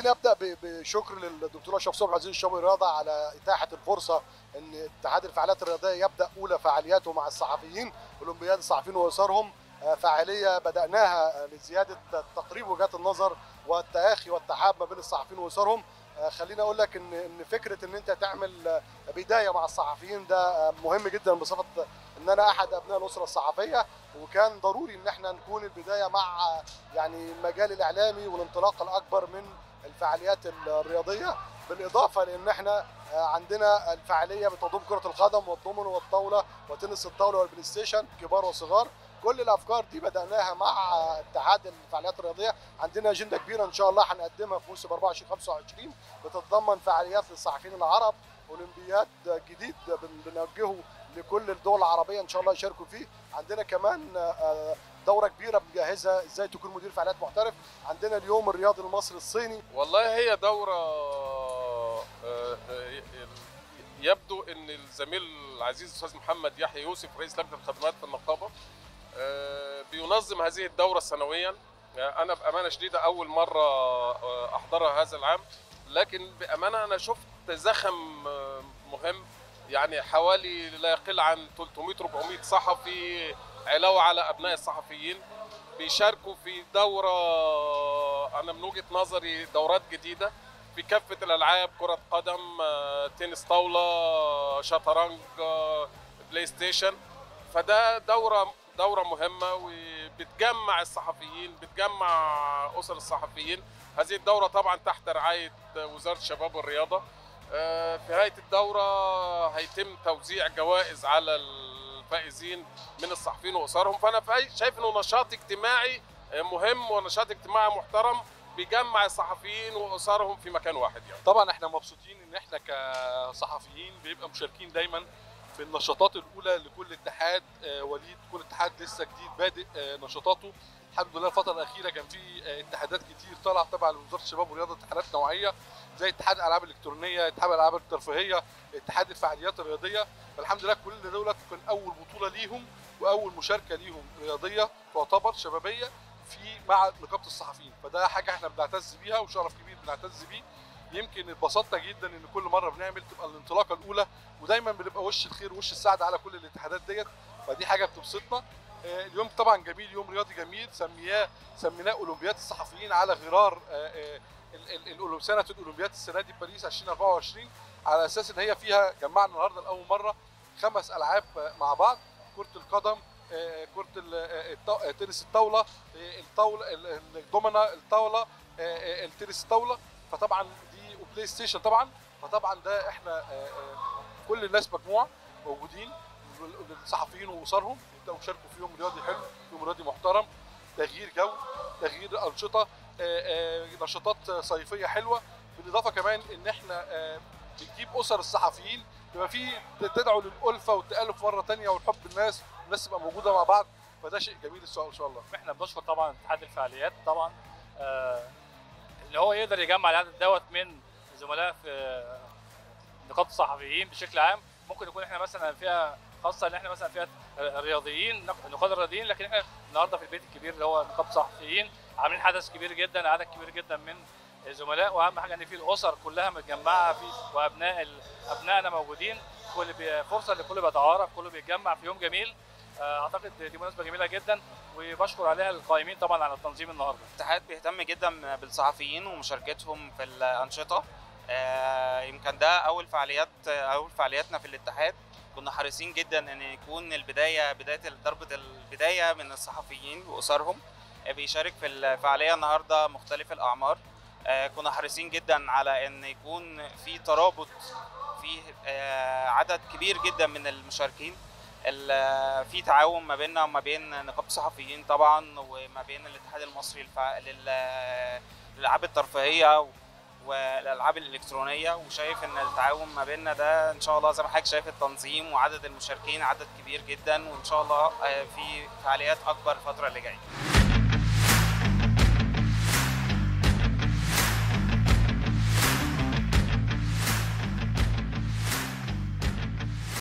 خليني ابدا ب- بشكر للدكتور اشرف صبحي وزير الشباب والرياضه على اتاحه الفرصه ان اتحاد الفعاليات الرياضيه يبدا اولى فعالياته مع الصحفيين اولمبياد الصحفيين واسرهم آه، فعاليه بداناها آه، لزياده تقريب وجهات النظر والتآخي والتحاب ما بين الصحفيين واسرهم آه، خليني اقول لك ان ان فكره ان انت تعمل آه، بدايه مع الصحفيين ده آه، مهم جدا بصفه ان انا احد ابناء الاسره الصحفيه وكان ضروري ان احنا نكون البدايه مع آه، يعني المجال الاعلامي والانطلاق الاكبر من الفعاليات الرياضيه بالاضافه لان احنا آه، عندنا الفعاليه بتضم كره القدم والضمن والطاوله وتنس الطاوله والبلاي ستيشن كبار وصغار كل الافكار دي بداناها مع آه، اتحاد الفعاليات الرياضيه عندنا اجنده كبيره ان شاء الله هنقدمها في موسم 24 25 بتتضمن فعاليات للصحفيين العرب اولمبياد جديد بن- بنوجهه لكل الدول العربيه ان شاء الله يشاركوا فيه عندنا كمان آه، دوره كبيره بنجهزها ازاي تكون مدير فعاليات محترف عندنا اليوم الرياضي المصري الصيني والله هي دورة آه، آه، يبدو ان الزميل العزيز الاستاذ محمد يحيى يوسف رئيس لجنه الخدمات في النقابه آه، بينظم هذه الدوره سنويا آه، انا بامانه شديده اول مره آه، احضرها هذا العام لكن بامانه انا شفت زخم آه، مهم يعني حوالي لا يقل عن 300 400 صحفي علاوه على ابناء الصحفيين بيشاركوا في دوره انا من وجهه نظري دورات جديده في كافه الالعاب كره قدم آه، تنس طاوله شطرنج آه، بلاي ستيشن فده دوره دوره مهمه وبتجمع الصحفيين بتجمع اسر الصحفيين هذه الدوره طبعا تحت رعايه وزاره الشباب والرياضه آه، في نهايه الدوره هيتم توزيع جوائز على الفائزين من الصحفيين واسرهم فانا في أي- شايف انه نشاط اجتماعي آه، مهم ونشاط اجتماعي محترم بيجمع الصحفيين واسرهم في مكان واحد يعني طبعا احنا مبسوطين ان احنا كصحفيين بيبقى مشاركين دايما في النشاطات الاولى لكل اتحاد آه، وليد كل اتحاد لسه جديد بادئ آه، نشاطاته الحمد لله الفتره الاخيره كان في آه، اتحادات كتير طالعه تبع لوزاره الشباب والرياضه اتحادات نوعيه زي اتحاد الالعاب الالكترونيه اتحاد الالعاب الترفيهيه اتحاد الفعاليات الرياضيه فالحمد لله كل دولت كان اول بطوله ليهم واول مشاركه ليهم رياضيه تعتبر شبابيه في مع نقابه الصحفيين فده حاجه احنا بنعتز بيها وشرف كبير بنعتز بيه يمكن اتبسطنا جدا ان كل مره بنعمل تبقى الانطلاقه الاولى ودايما بنبقى وش الخير وش السعد على كل الاتحادات ديت فدي حاجه بتبسطنا آه، اليوم طبعا جميل يوم رياضي جميل سمياه سميناه اولمبياد الصحفيين على غرار آه، آه، ال- ال- الأولم- سنه الاولمبياد السنه دي باريس 2024 على اساس ان هي فيها جمعنا النهارده لاول مره خمس العاب آه، مع بعض كره القدم آه، كره ال- آه، الط- آه، تنس الطاوله آه، الطاوله ال- ال- الدومنه الطاوله آه، آه، التنس الطاوله فطبعا دي وبلاي ستيشن طبعا فطبعا ده احنا آه، آه، كل الناس مجموعه موجودين الصحفيين واسرهم يبداوا يشاركوا في يوم رياضي حلو يوم رياضي محترم تغيير جو تغيير انشطه آه، آه، نشاطات صيفيه حلوه بالاضافه كمان ان احنا آه، بنجيب اسر الصحفيين بيبقى في تدعو للالفه والتالف مره تانية والحب الناس الناس تبقى موجوده مع بعض فده شيء جميل ان شاء الله احنا بنشكر طبعا اتحاد الفعاليات طبعا آه، اللي هو يقدر يجمع العدد دوت من زملاء في آه، نقابه الصحفيين بشكل عام ممكن يكون احنا مثلا فيها خاصه ان احنا مثلا فيها رياضيين نقاد الرياضيين لكن احنا النهارده في البيت الكبير اللي هو نقابه الصحفيين عاملين حدث كبير جدا عدد كبير جدا من الزملاء واهم حاجه ان في الاسر كلها متجمعه في وابناء ال- ابنائنا موجودين كل بي- فرصه لكل بيتعارف كله بيتجمع في يوم جميل آه، اعتقد دي مناسبه جميله جدا وبشكر عليها القائمين طبعا على التنظيم النهارده الاتحاد بيهتم جدا بالصحفيين ومشاركتهم في الانشطه آه، يمكن ده اول فعاليات اول فعالياتنا في الاتحاد كنا حريصين جدا ان يكون البدايه بدايه ضربه البدايه من الصحفيين واسرهم آه، بيشارك في الفعاليه النهارده مختلف الاعمار آه، كنا حريصين جدا على ان يكون في ترابط في آه، عدد كبير جدا من المشاركين ال- في تعاون ما بيننا وما بين نقابه الصحفيين طبعا وما بين الاتحاد المصري الفع... لل- للالعاب الترفيهيه والالعاب الالكترونيه وشايف ان التعاون ما بيننا ده ان شاء الله زي ما حضرتك شايف التنظيم وعدد المشاركين عدد كبير جدا وان شاء الله آه، في فعاليات اكبر الفتره اللي جايه